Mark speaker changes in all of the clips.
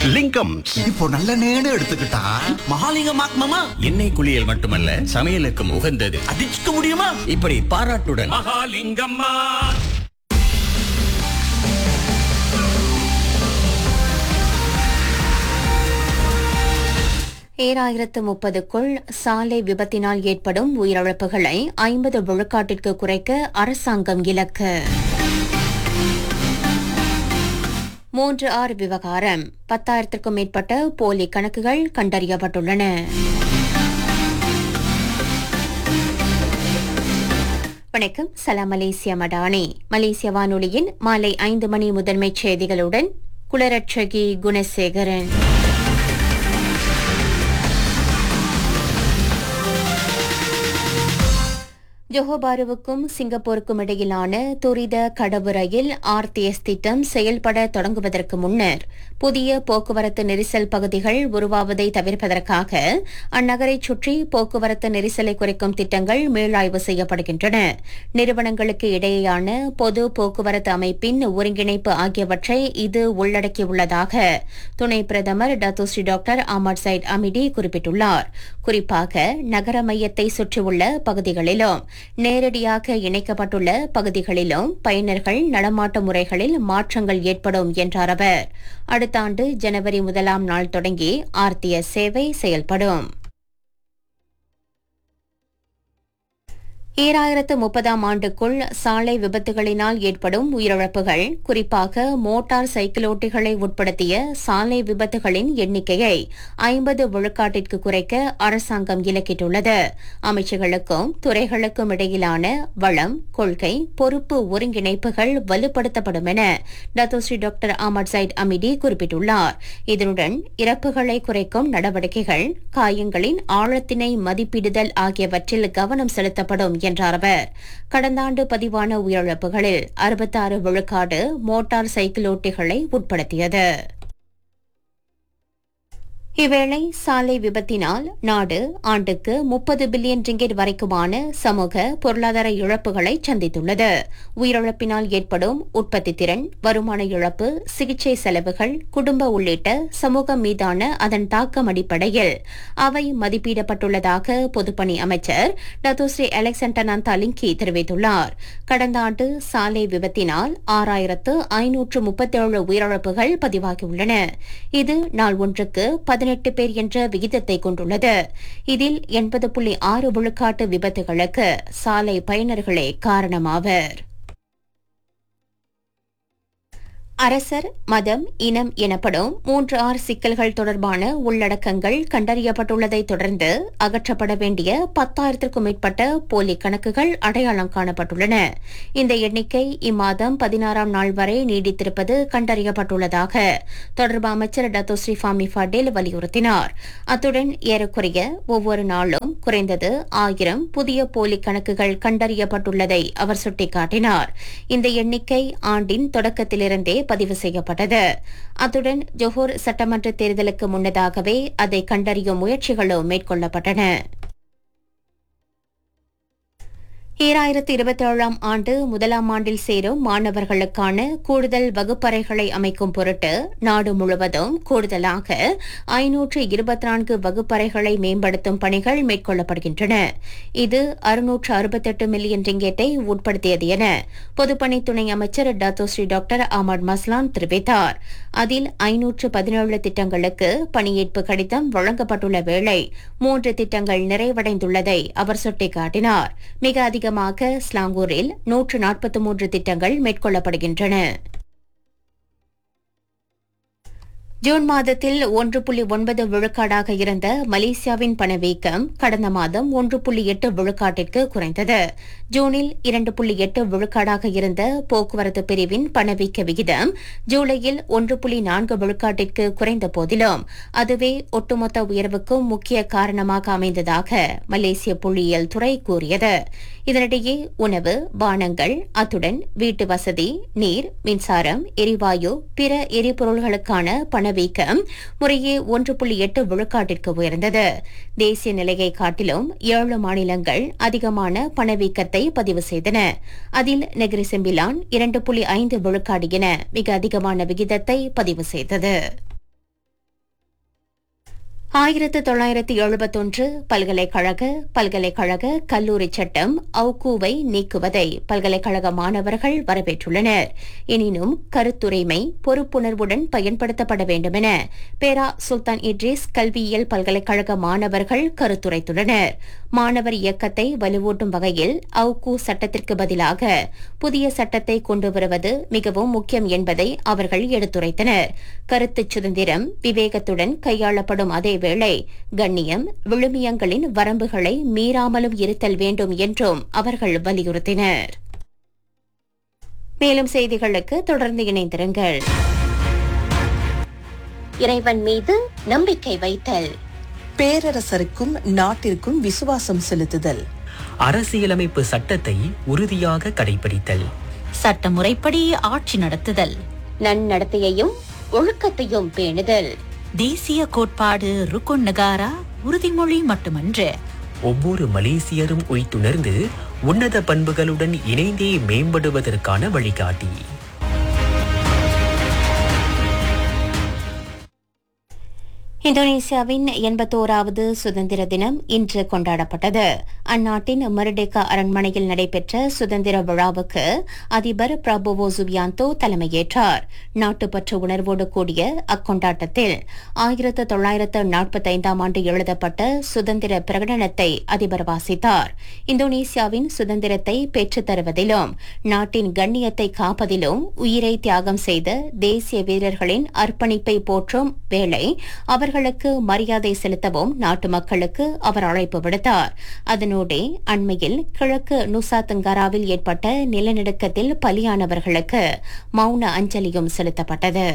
Speaker 1: லிங்கம்
Speaker 2: இப்போ நல்ல நேடு எடுத்துக்கிட்டா
Speaker 3: மகாலிங்கம் ஆத்மமா
Speaker 4: எண்ணெய் குளியல் மட்டுமல்ல சமையலுக்கும் உகந்தது
Speaker 3: அடிச்சுக்க முடியுமா
Speaker 4: இப்படி பாராட்டுடன்
Speaker 3: மகாலிங்கம்மா
Speaker 5: ஏழாயிரத்து முப்பதுக்குள் சாலை விபத்தினால் ஏற்படும் உயிரிழப்புகளை ஐம்பது விழுக்காட்டிற்கு குறைக்க அரசாங்கம் இலக்கு மூன்று ஆறு விவகாரம் பத்தாயிரத்திற்கும் மேற்பட்ட போலி கணக்குகள் கண்டறியப்பட்டுள்ளன வணக்கம் சலாம் மலேசியா மடானி மலேசிய வானொலியின் மாலை ஐந்து மணி முதன்மைச் செய்திகளுடன் குளரட்சகி குணசேகரன் ஜொஹோபாருவுக்கும் சிங்கப்பூருக்கும் இடையிலான துரித கடவு ரயில் ஆர்டிஎஸ் திட்டம் செயல்பட தொடங்குவதற்கு முன்னர் புதிய போக்குவரத்து நெரிசல் பகுதிகள் உருவாவதை தவிர்ப்பதற்காக அந்நகரைச் சுற்றி போக்குவரத்து நெரிசலை குறைக்கும் திட்டங்கள் மீளாய்வு செய்யப்படுகின்றன நிறுவனங்களுக்கு இடையேயான பொது போக்குவரத்து அமைப்பின் ஒருங்கிணைப்பு ஆகியவற்றை இது உள்ளடக்கியுள்ளதாக துணை பிரதமர் Datuk Seri doctor Amar Said Amidi குறிப்பிட்டுள்ளார் குறிப்பாக நகர மையத்தை சுற்றியுள்ள பகுதிகளிலும் நேரடியாக இணைக்கப்பட்டுள்ள பகுதிகளிலும் பயனர்கள் நடமாட்ட முறைகளில் மாற்றங்கள் ஏற்படும் என்றார் அவர் அடுத்த ஆண்டு ஜனவரி முதலாம் நாள் தொடங்கி ஆர்டிஎஸ் சேவை செயல்படும் ஈராயிரத்து முப்பதாம் ஆண்டுக்குள் சாலை விபத்துகளினால் ஏற்படும் உயிரிழப்புகள் குறிப்பாக மோட்டார் சைக்கிளோட்டிகளை உட்படுத்திய சாலை விபத்துகளின் எண்ணிக்கையை ஐம்பது விழுக்காட்டிற்கு குறைக்க அரசாங்கம் இலக்கிட்டுள்ளது அமைச்சுகளுக்கும் துறைகளுக்கும் இடையிலான வளம் கொள்கை பொறுப்பு ஒருங்கிணைப்புகள் வலுப்படுத்தப்படும் என Dato Sri doctor Amar Said Amidi குறிப்பிட்டுள்ளார் இதனுடன் இறப்புகளை குறைக்கும் நடவடிக்கைகள் காயங்களின் ஆழத்தினை மதிப்பிடுதல் ஆகியவற்றில் கவனம் செலுத்தப்படும் என்றார் அவர் கடந்த ஆண்டு பதிவான உயிரிழப்புகளில் அறுபத்தாறு விழுக்காடு மோட்டார் சைக்கிளோட்டிகளை உட்படுத்தியது இவ்வேளை சாலை விபத்தினால் நாடு ஆண்டுக்கு முப்பது பில்லியன் ரிங்கெட் வரைக்குமான சமூக பொருளாதார இழப்புகளை சந்தித்துள்ளது உயிரிழப்பினால் ஏற்படும் உற்பத்தி திறன் வருமான இழப்பு சிகிச்சை செலவுகள் குடும்ப உள்ளிட்ட சமூகம் மீதான அதன் தாக்கம் அடிப்படையில் அவை மதிப்பிடப்பட்டுள்ளதாக பொதுப்பணி அமைச்சர் டத்தோஸ்ரீ அலெக்சாண்டர் தலிங்கி தெரிவித்துள்ளார் கடந்த ஆண்டு சாலை விபத்தினால் ஆறாயிரத்து ஐநூற்று முப்பத்தேழு உயிரிழப்புகள் பதிவாகியுள்ளன இது நாள் ஒன்றுக்கு பதினெட்டு பேர் என்ற விகிதத்தை கொண்டுள்ளது இதில் எண்பது புள்ளி ஆறு விழுக்காட்டு விபத்துகளுக்கு சாலை பயனர்களே காரணமாவர் அரசர் மதம் இனம் எனப்படும் மூன்று ஆறு சிக்கல்கள் தொடர்பான உள்ளடக்கங்கள் கண்டறியப்பட்டுள்ளதை தொடர்ந்து அகற்றப்பட வேண்டிய பத்தாயிரத்திற்கும் மேற்பட்ட போலி கணக்குகள் அடையாளம் காணப்பட்டுள்ளன இந்த எண்ணிக்கை இம்மாதம் பதினாறாம் நாள் வரை நீடித்திருப்பது கண்டறியப்பட்டுள்ளதாக தொடர்பு அமைச்சர் டத்தோஸ்ரீ ஃபாமி ஃபடேல் வலியுறுத்தினார் அத்துடன் ஏறக்குறைய ஒவ்வொரு நாளும் குறைந்தது ஆயிரம் புதிய போலி கணக்குகள் கண்டறியப்பட்டுள்ளதை அவர் சுட்டிக்காட்டினார் இந்த எண்ணிக்கை ஆண்டின் தொடக்கத்திலிருந்தே பதிவு செய்யப்பட்டது அத்துடன் ஜொஹோர் சட்டமன்ற தேர்தலுக்கு முன்னதாகவே அதை கண்டறியும் முயற்சிகளும் மேற்கொள்ளப்பட்டன ஈராயிரத்தி இருபத்தி ஏழாம் ஆண்டு முதலாம் ஆண்டில் சேரும் மாணவர்களுக்கான கூடுதல் வகுப்பறைகளை அமைக்கும் பொருட்டு நாடு முழுவதும் கூடுதலாக ஐநூற்று இருபத்தி நான்கு வகுப்பறைகளை மேம்படுத்தும் பணிகள் மேற்கொள்ளப்படுகின்றன இது அறுநூற்று அறுபத்தெட்டு மில்லியன் ரிங்கெட்டை உட்படுத்தியது என பொதுப்பணி துணை அமைச்சர் டத்தோஸ்ரீ டாக்டர் அமர் மஸ்லான் தெரிவித்தார் அதில் ஐநூற்று பதினேழு திட்டங்களுக்கு பணியேற்பு கடிதம் வழங்கப்பட்டுள்ள வேளை மூன்று திட்டங்கள் நிறைவடைந்துள்ளதை அவர் சுட்டிக்காட்டினார் மிக அதிகமாக ஸ்லாங்கூரில் நூற்று நாற்பத்தி மூன்று திட்டங்கள் மேற்கொள்ளப்படுகின்றன ஜூன் மாதத்தில் ஒன்று புள்ளி ஒன்பது விழுக்காடாக இருந்த மலேசியாவின் பணவீக்கம் கடந்த மாதம் ஒன்று புள்ளி எட்டு விழுக்காட்டிற்கு குறைந்தது ஜூனில் இரண்டு புள்ளி எட்டு விழுக்காடாக இருந்த போக்குவரத்து பிரிவின் பணவீக்க விகிதம் ஜூலையில் ஒன்று புள்ளி நான்கு விழுக்காட்டிற்கு குறைந்த போதிலும் அதுவே ஒட்டுமொத்த உயர்வுக்கும் முக்கிய காரணமாக அமைந்ததாக மலேசிய புள்ளியியல் துறை கூறியது இதனிடையே உணவு பானங்கள் அத்துடன் வீட்டு வசதி நீர் மின்சாரம் எரிவாயு பிற எரிபொருள்களுக்கான பணவீக்கம் முறையே ஒன்று புள்ளி எட்டு விழுக்காட்டிற்கு உயர்ந்தது தேசிய நிலையை காட்டிலும் ஏழு மாநிலங்கள் அதிகமான பணவீக்கத்தை பதிவு செய்தன அதில் நெகிரி செம்பிலான் இரண்டு புள்ளி ஐந்து விழுக்காடு என மிக அதிகமான விகிதத்தை பதிவு செய்தது ஆயிரத்து தொள்ளாயிரத்தி எழுபத்தொன்று பல்கலைக்கழக பல்கலைக்கழக கல்லூரி சட்டம் அவுக்கூவை நீக்குவதை பல்கலைக்கழக மாணவர்கள் வரவேற்றுள்ளனர் எனினும் கருத்துரிமை பொறுப்புணர்வுடன் பயன்படுத்தப்பட வேண்டுமென பேரா சுல்தான் இட்ரிஸ் கல்வியியல் பல்கலைக்கழக மாணவர்கள் கருத்துரைத்துள்ளனர் மாணவர் இயக்கத்தை வலுவூட்டும் வகையில் அவுக்கூ சட்டத்திற்கு பதிலாக புதிய சட்டத்தை கொண்டு வருவது மிகவும் முக்கியம் என்பதை அவர்கள் எடுத்துரைத்தனர் கருத்துச் சுதந்திரம் விவேகத்துடன் கையாளப்படும் அதேவேளை கண்ணியம் விழுமியங்களின் வரம்புகளை மீறாமலும் இருத்தல் வேண்டும் என்றும் அவர்கள் வலியுறுத்தினர் மேலும் செய்திகளுக்கு தொடர்ந்து இணைந்திருங்கள் இறைவன் மீது நம்பிக்கை வைத்தல்
Speaker 1: பேரரசருக்கும் நாட்டிற்கும் விசுவாசம் செலுத்துதல்
Speaker 6: அரசியலமைப்பு சட்டத்தை உறுதியாக கடைபிடித்தல்
Speaker 7: சட்டமுறைப்படி ஆட்சி நடத்துதல்
Speaker 5: நன்னடத்தையையும் ஒழுக்கத்தையும் பேணுதல்
Speaker 7: தேசிய கோட்பாடு ருக்குன் நகாரா உறுதிமொழி மட்டுமன்று
Speaker 6: ஒவ்வொரு மலேசியரும் உய்த்துணர்ந்து உன்னத பண்புகளுடன் இணைந்தே மேம்படுவதற்கான வழிகாட்டி
Speaker 5: இந்தோனேசியாவின் எண்பத்தோராவது சுதந்திர தினம் இன்று கொண்டாடப்பட்டது அந்நாட்டின் மருடேக்கா அரண்மனையில் நடைபெற்ற சுதந்திர விழாவுக்கு அதிபர் பிரபோவோ சுபியாந்தோ தலைமையேற்றார் நாட்டுப்பற்று உணர்வோடு கூடிய அக்கொண்டாட்டத்தில் ஆயிரத்து தொள்ளாயிரத்து நாற்பத்தைந்தாம் ஆண்டு எழுதப்பட்ட சுதந்திர பிரகடனத்தை அதிபர் வாசித்தார் இந்தோனேசியாவின் சுதந்திரத்தை பெற்றுத் தருவதிலும் நாட்டின் கண்ணியத்தை காப்பதிலும் உயிரை தியாகம் செய்த தேசிய வீரர்களின் அர்ப்பணிப்பை போற்றும் வேளை அவர்களுக்கு மரியாதை செலுத்தவும் நாட்டு மக்களுக்கு அவர் அழைப்பு விடுத்தார் அதனோடே அண்மையில் கிழக்கு நுசா தங்காராவில் ஏற்பட்ட நிலநடுக்கத்தில் பலியானவர்களுக்கு மௌன அஞ்சலியும் செலுத்தப்பட்டது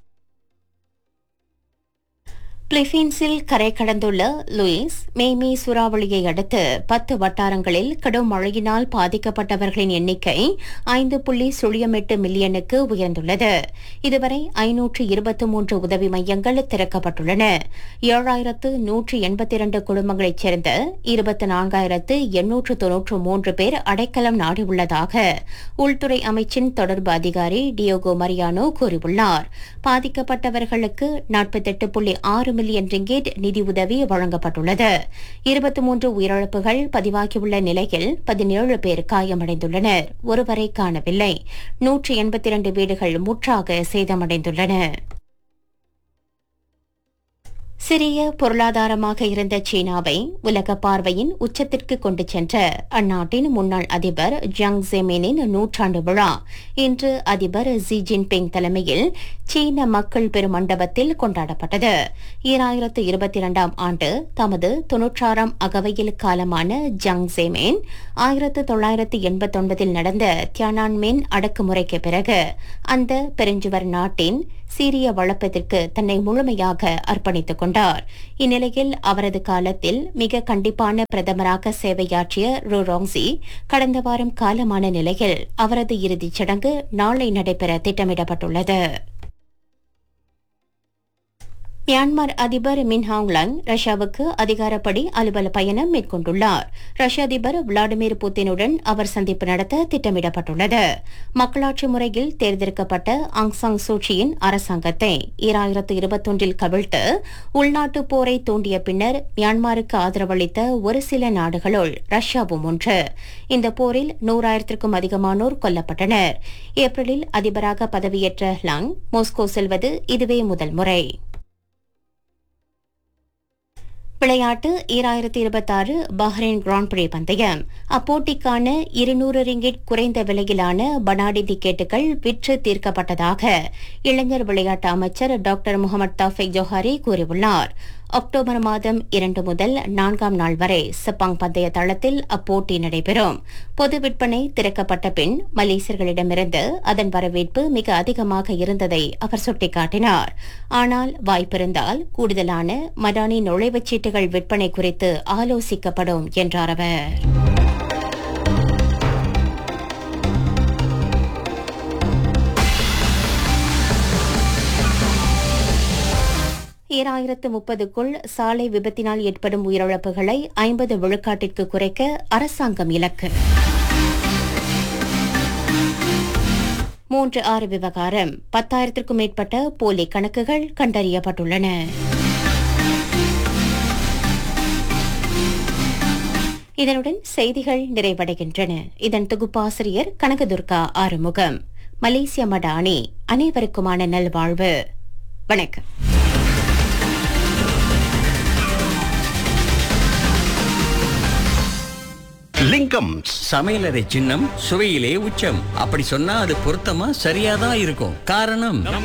Speaker 5: பிலிப்பீன்ஸில் கரை கடந்துள்ள லூயிஸ் மேமி சூறாவளியை அடுத்து பத்து வட்டாரங்களில் கடும் மழையினால் பாதிக்கப்பட்டவர்களின் எண்ணிக்கை ஐந்து புள்ளி சுழியம் எட்டு மில்லியனுக்கு உயர்ந்துள்ளது இதுவரை ஐநூற்று இருபத்தி மூன்று உதவி மையங்கள் திறக்கப்பட்டுள்ளன ஏழாயிரத்து நூற்று எண்பத்தி இரண்டு குடும்பங்களைச் சேர்ந்த இருபத்தி நான்காயிரத்து எண்ணூற்று தொன்னூற்று மூன்று பேர் அடைக்கலம் நாடியுள்ளதாக உள்துறை அமைச்சின் தொடர்பு அதிகாரி டியோகோ மரியானோ கூறியுள்ளார் பாதிக்கப்பட்டவர்களுக்கு நாற்பத்தெட்டு புள்ளி ஆறு மில்லியன் ரிங்கேட் நிதியுதவி வழங்கப்பட்டுள்ளது இருபத்தி மூன்று உயிரிழப்புகள் பதிவாகியுள்ள நிலையில் பதினேழு பேர் காயமடைந்துள்ளனர் ஒருவரை காணவில்லை நூற்று எண்பத்தி இரண்டு வீடுகள் முற்றாக சேதமடைந்துள்ளன சிறிய பொருளாதாரமாக இருந்த சீனாவை உலக பார்வையின் உச்சத்திற்கு கொண்டு சென்ற அந்நாட்டின் முன்னாள் அதிபர் ஜியாங் ஜெமினின் நூற்றாண்டு விழா இன்று அதிபர் ஜி ஜின்பிங் தலைமையில் சீன மக்கள் பெருமண்டபத்தில் கொண்டாடப்பட்டது ஈராயிரத்து இருபத்தி இரண்டாம் ஆண்டு தமது தொன்னூற்றாறாம் அகவையில் காலமான ஜியாங் ஜெமின் ஆயிரத்து தொள்ளாயிரத்து எண்பத்தொன்பதில் நடந்த தியானான்மேன் அடக்குமுறைக்கு பிறகு அந்த பெருஞ்சுவர் நாட்டின் சீரிய வளப்பத்திற்கு தன்னை முழுமையாக அர்ப்பணித்துக் கொண்டார் இந்நிலையில் அவரது காலத்தில் மிக கண்டிப்பான பிரதமராக சேவையாற்றிய ரோ ராங்ஸி கடந்த வாரம் காலமான நிலையில் அவரது இறுதிச் சடங்கு நாளை நடைபெற திட்டமிடப்பட்டுள்ளது மியான்மர் அதிபர் மின் ஹாங்லாங் ரஷ்யாவுக்கு அதிகாரப்படி அலுவல பயணம் மேற்கொண்டுள்ளார் ரஷ்ய அதிபர் விளாடிமிர் புட்டினுடன் அவர் சந்திப்பு நடத்த திட்டமிடப்பட்டுள்ளது மக்களாட்சி முறையில் தேர்ந்தெடுக்கப்பட்ட ஆங் சாங் சூச்சியின் அரசாங்கத்தை ஈராயிரத்து இருபத்தொன்றில் கவிழ்த்து உள்நாட்டு போரை தூண்டிய பின்னர் மியான்மருக்கு ஆதரவளித்த ஒரு சில நாடுகளுள் ரஷ்யாவும் ஒன்று இந்த போரில் நூறாயிரத்திற்கும் அதிகமானோர் கொல்லப்பட்டனர் ஏப்ரலில் அதிபராக பதவியேற்ற லாங் மாஸ்கோ செல்வது இதுவே முதல் முறை விளையாட்டு ஈராயிரத்தி இருபத்தாறு பஹ்ரைன் கிராண்ட் பிரி பந்தயம் அப்போட்டிக்கான இருநூறு ரிங்கிட் குறைந்த விலையிலான பனாடி டிக்கெட்டுகள் விற்று தீர்க்கப்பட்டதாக இளைஞர் விளையாட்டு அமைச்சர் டாக்டர் முகமது தாஃபிக் ஜோஹாரி கூறியுள்ளார் அக்டோபர் மாதம் இரண்டு முதல் நான்காம் நாள் வரை செப்பாங் பந்தய தளத்தில் அப்போட்டி நடைபெறும் பொது விற்பனை திறக்கப்பட்ட பின் மலேசியர்களிடமிருந்து அதன் வரவேற்பு மிக அதிகமாக இருந்ததை அவர் சுட்டிக்காட்டினார் ஆனால் வாய்ப்பிருந்தால் கூடுதலான மடானி நுழைவுச் சீட்டுகள் விற்பனை குறித்து ஆலோசிக்கப்படும் என்றார் அவர் ஈராயிரத்து முப்பதுக்குள் சாலை விபத்தினால் ஏற்படும் உயிரிழப்புகளை ஐம்பது விழுக்காட்டிற்கு குறைக்க அரசாங்கம் இலக்கு மூன்று ஆறு விவகாரம் பத்தாயிரத்திற்கும் மேற்பட்ட போலி கணக்குகள் கண்டறியப்பட்டுள்ளன இதனுடன் செய்திகள் நிறைவடைகின்றன இதன் தொகுப்பாசிரியர் கனகதுர்கா ஆறுமுகம் மலேசிய மடானி அனைவருக்குமான நல்வாழ்வு வணக்கம்
Speaker 2: லிங்கம்
Speaker 4: சமையலறை சின்னம் சுவையிலே உச்சம் அப்படி சொன்னா அது பொருத்தமா சரியாதான் இருக்கும் காரணம்